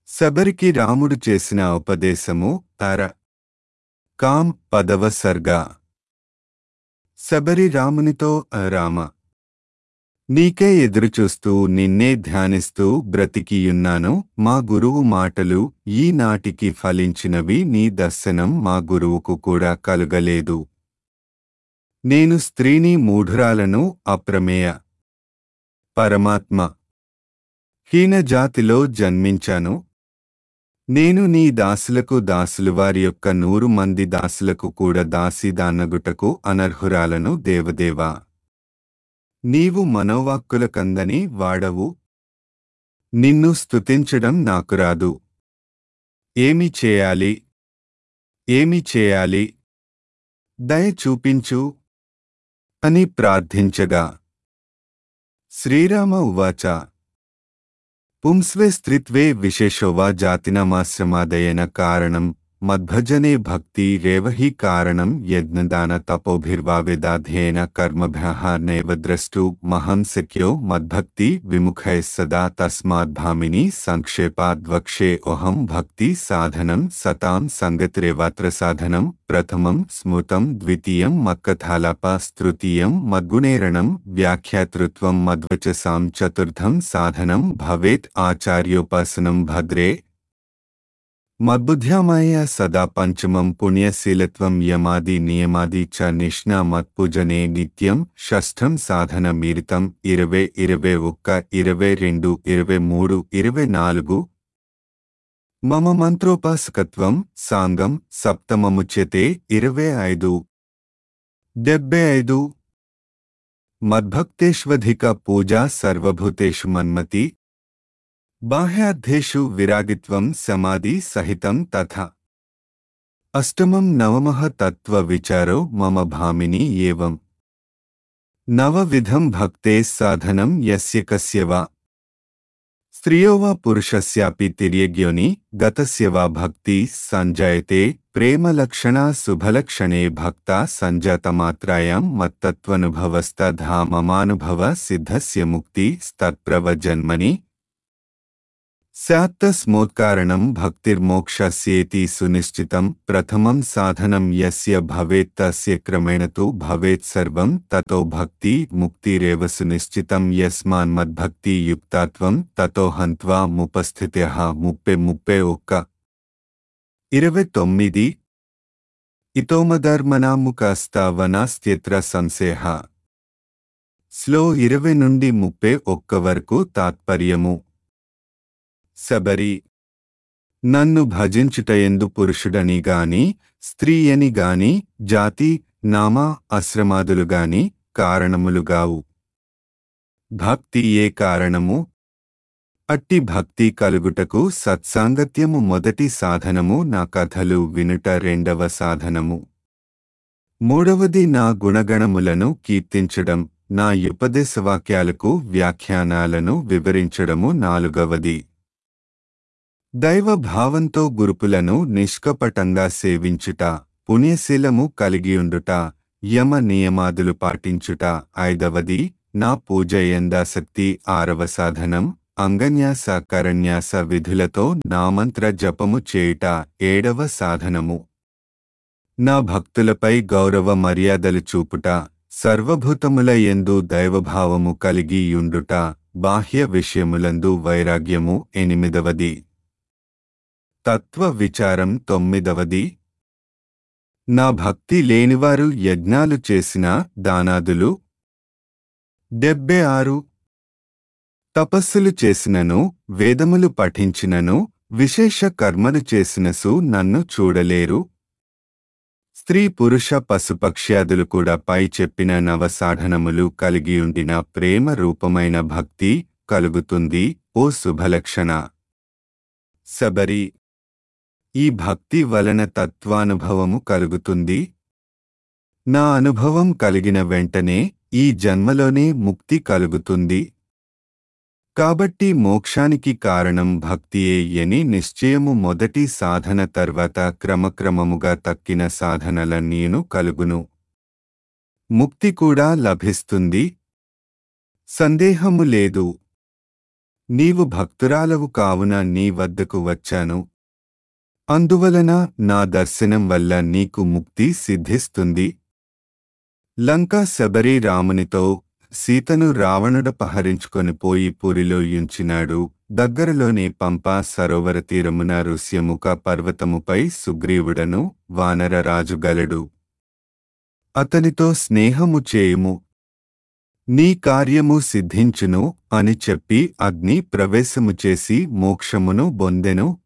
శబరికి రాముడు చేసిన ఉపదేశము అర కాం పదవ సర్గ శబరి రామునితో "ఆ రామ నీకే ఎదురుచూస్తూ నిన్నే ధ్యానిస్తూ బ్రతికియున్నాను మా గురువు మాటలు ఈనాటికి ఫలించినవి నీ దర్శనం మా గురువుకు కూడా కలుగలేదు నేను స్త్రీని మూఢురాలను అప్రమేయ పరమాత్మ హీనజాతిలో జన్మించాను నేను నీ దాసులకు దాసులు వారి యొక్క నూరు మంది దాసులకు కూడా దాసిదాన్నగుటకు అనర్హురాలను దేవదేవా నీవు మనోవాక్కుల కందని వాడవు నిన్ను స్తుతించడం నాకు రాదు ఏమి చేయాలి ఏమి చేయాలి దయ చూపించు అని ప్రార్థించగా శ్రీరామ ఉవాచ పుంస్వే స్త్రిత్వే విశేషోవా జాతినమాశ్రమాదయన కారణం మద్భజనే భక్తి రేవహి కారణం యజ్ఞదాన తపోభిర్వా వేదాధ్యేన కర్మభ్యః నైవ ద్రష్టు మహం శక్యో మద్భక్తి విముఖై సదా తస్మాద్భామిని సంక్షేపాద్వక్షే ఓహం భక్తి సాధనం సతాం సంగతిరేవాత్ర సాధనం ప్రథమం స్మృతం ద్వితీయం మక్కథాలాప తృతీయం మద్గుణేరణం వ్యాఖ్యాతృత్వం మద్వచసాం చతుర్థం సాధనం భవేత్ ఆచార్యోపాసనం భద్రే మద్బుద్ధ్యామాయ సదా పంచమం పుణ్యశీలత్వం యమాది నియమాది చ నిష్ణా మత్పూజనే నిత్యం షష్ఠం సాధన మీరితం ఇరవై ఇరవై ఒక్క ఇరవై రెండు ఇరవై మూడు ఇరవై నాలుగు మమ మంత్రోపాసకత్వం సాంగం సప్తమముచ్యతే ఇరవై ఐదు డెబ్బై ఐదు మద్భక్తేష్వధిక పూజా సర్వభూతేషు మన్మతి బాహ్యార్థేషు విరాగిత్వం సమాధి సహితం తథా అష్టమం నవమః తత్వ విచారో మమ భామిని ఏవం నవవిధం భక్తే సాధనం యస్య కస్య వా స్త్రియో వా పురుషస్యాపి తిర్యగ్యోని గతస్య వా భక్తి సంజాయతే ప్రేమలక్షణా శుభలక్షణే భక్తా సంజాతమాత్రాయాం మత్తత్వనుభవస్తధా మమానుభవ సిద్ధస్య ముక్తి తత్ప్రవజన్మని స్యాత్తస్మోత్కారణం భక్తిర్మోక్షస్యేతి సునిశ్చితం ప్రథమం సాధనం యస్య భవేత్ తస్య క్రమేణ తు భవేత్ సర్వం తతో భక్తి ముక్తిరేవ సునిశ్చితం యస్మాన్ మద్భక్తి యుక్తాత్వం తతో హంత్వా ముపస్థిత్యః ముప్పై ముప్పై ఒక్క ఇరవై తొమ్మిది ఇతోమధర్మనాముకాస్తావనాస్త్యత్ర సంశయ స్లో ఇరవై నుండి ముప్పై ఒక్క వరకు తాత్పర్యము శబరి నన్ను భజించుటయందు పురుషుడని గాని స్త్రీయని గాని జాతి నామా ఆశ్రమాదులు గాని కారణములుగావు భక్తి ఏ కారణము అట్టి భక్తి కలుగుటకు సత్సాంగత్యము మొదటి సాధనము నా కథలు వినుట రెండవ సాధనము మూడవది నా గుణగణములను కీర్తించడం నా ఉపదేశవాక్యాలకు వ్యాఖ్యానాలను వివరించడము నాలుగవది దైవ భావంతో గురుపులను నిష్కపటంగా సేవించుట పుణ్యశీలము కలిగియుండుట యమ నియమాదులు పాటించుట ఐదవది నా పూజ ఎందాసక్తి ఆరవ సాధనం అంగన్యాస కరన్యాస విధులతో నామంత్ర జపము చేయుట ఏడవ సాధనము నా భక్తులపై గౌరవ మర్యాదలు చూపుట సర్వభూతముల ఎందు దైవభావము కలిగి యుండుట బాహ్య విషయములందు వైరాగ్యము ఎనిమిదవది తత్వ విచారం తొమ్మిదవది నా భక్తి లేనివారు యజ్ఞాలు చేసిన దానాదులు డెబ్బై ఆరు తపస్సులు చేసినను వేదములు పఠించినను విశేష కర్మలు చేసినసు నన్ను చూడలేరు స్త్రీ పురుష పశుపక్ష్యాదులు కూడా పై చెప్పిన నవసాధనములు కలిగియుండిన ప్రేమ రూపమైన భక్తి కలుగుతుంది ఓ శుభలక్షణ శబరి ఈ భక్తి వలన తత్వానుభవము కలుగుతుంది నా అనుభవం కలిగిన వెంటనే ఈ జన్మలోనే ముక్తి కలుగుతుంది కాబట్టి మోక్షానికి కారణం భక్తియే అని నిశ్చయము మొదటి సాధన తర్వాత క్రమక్రమముగా తక్కిన సాధనలన్నీను కలుగును ముక్తి కూడా లభిస్తుంది సందేహము లేదు నీవు భక్తురాలవు కావున నీ వద్దకు వచ్చాను అందువలన నా దర్శనం వల్ల నీకు ముక్తి సిద్ధిస్తుంది లంకా శబరి రామునితో సీతను రావణుడపహరించుకొని పోయి పురిలో యుంచినాడు దగ్గరలోని పంపా సరోవర తీరమున ఋష్యముఖ పర్వతముపై సుగ్రీవుడను వానరరాజు గలడు అతనితో స్నేహము చేయుము నీ కార్యము సిద్ధించును అని చెప్పి అగ్ని ప్రవేశము చేసి మోక్షమును బొందెను